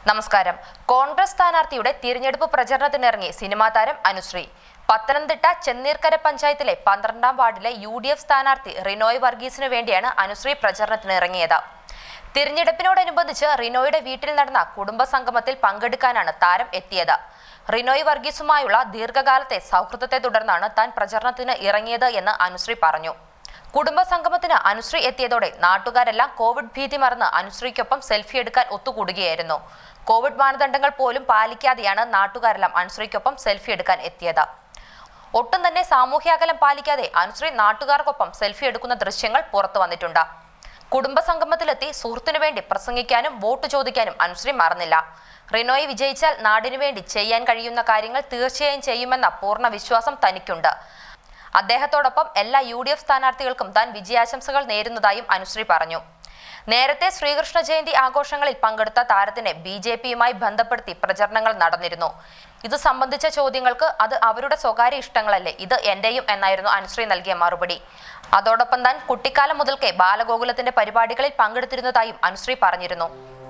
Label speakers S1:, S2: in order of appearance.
S1: നമസ്കാരം കോൺഗ്രസ് സ്ഥാനാർത്ഥിയുടെ തിരഞ്ഞെടുപ്പ് പ്രചരണത്തിനിറങ്ങി സിനിമാ താരം അനുശ്രീ പത്തനംതിട്ട ചെന്നീർക്കര പഞ്ചായത്തിലെ പന്ത്രണ്ടാം വാർഡിലെ യു ഡി എഫ് സ്ഥാനാർത്ഥി റിനോയ് വർഗീസിനു വേണ്ടിയാണ് അനുശ്രീ പ്രചരണത്തിനിറങ്ങിയത് തിരഞ്ഞെടുപ്പിനോടനുബന്ധിച്ച് റിനോയുടെ വീട്ടിൽ നടന്ന കുടുംബ സംഗമത്തിൽ പങ്കെടുക്കാനാണ് താരം എത്തിയത് റിനോയ് വർഗീസുമായുള്ള ദീർഘകാലത്തെ സൗഹൃദത്തെ തുടർന്നാണ് താൻ പ്രചരണത്തിന് ഇറങ്ങിയത് എന്ന് അനുശ്രീ പറഞ്ഞു കുടുംബ സംഗമത്തിന് അനുശ്രീ എത്തിയതോടെ നാട്ടുകാരെല്ലാം കോവിഡ് ഭീതി മറന്ന് അനുശ്രീക്കൊപ്പം സെൽഫി എടുക്കാൻ ഒത്തുകൂടുകയായിരുന്നു കോവിഡ് മാനദണ്ഡങ്ങൾ പോലും പാലിക്കാതെയാണ് നാട്ടുകാരെല്ലാം അനുശ്രീക്കൊപ്പം സെൽഫി എടുക്കാൻ എത്തിയത് ഒട്ടും തന്നെ സാമൂഹ്യ പാലിക്കാതെ അനുശ്രീ നാട്ടുകാർക്കൊപ്പം സെൽഫി എടുക്കുന്ന ദൃശ്യങ്ങൾ പുറത്തു വന്നിട്ടുണ്ട് കുടുംബ സംഗമത്തിലെത്തി സുഹൃത്തിനു വേണ്ടി പ്രസംഗിക്കാനും വോട്ട് ചോദിക്കാനും അനുശ്രീ മറന്നില്ല റിനോയ് വിജയിച്ചാൽ നാടിനു വേണ്ടി ചെയ്യാൻ കഴിയുന്ന കാര്യങ്ങൾ തീർച്ചയായും ചെയ്യുമെന്ന പൂർണ്ണ വിശ്വാസം തനിക്കുണ്ട് അദ്ദേഹത്തോടൊപ്പം എല്ലാ യു ഡി എഫ് സ്ഥാനാർത്ഥികൾക്കും താൻ വിജയാശംസകൾ നേരുന്നതായും അനുശ്രീ പറഞ്ഞു നേരത്തെ ശ്രീകൃഷ്ണ ജയന്തി ആഘോഷങ്ങളിൽ പങ്കെടുത്ത താരത്തിനെ ബി ജെ പിയുമായി ബന്ധപ്പെടുത്തി പ്രചരണങ്ങൾ നടന്നിരുന്നു ഇത് സംബന്ധിച്ച ചോദ്യങ്ങൾക്ക് അത് അവരുടെ സ്വകാര്യ ഇഷ്ടങ്ങളല്ലേ ഇത് എന്റെയും എന്നായിരുന്നു അനുശ്രീ നൽകിയ മറുപടി അതോടൊപ്പം താൻ കുട്ടിക്കാലം മുതൽക്കേ ബാലഗോകുലത്തിന്റെ പരിപാടികളിൽ പങ്കെടുത്തിരുന്നതായും അനുശ്രീ പറഞ്ഞിരുന്നു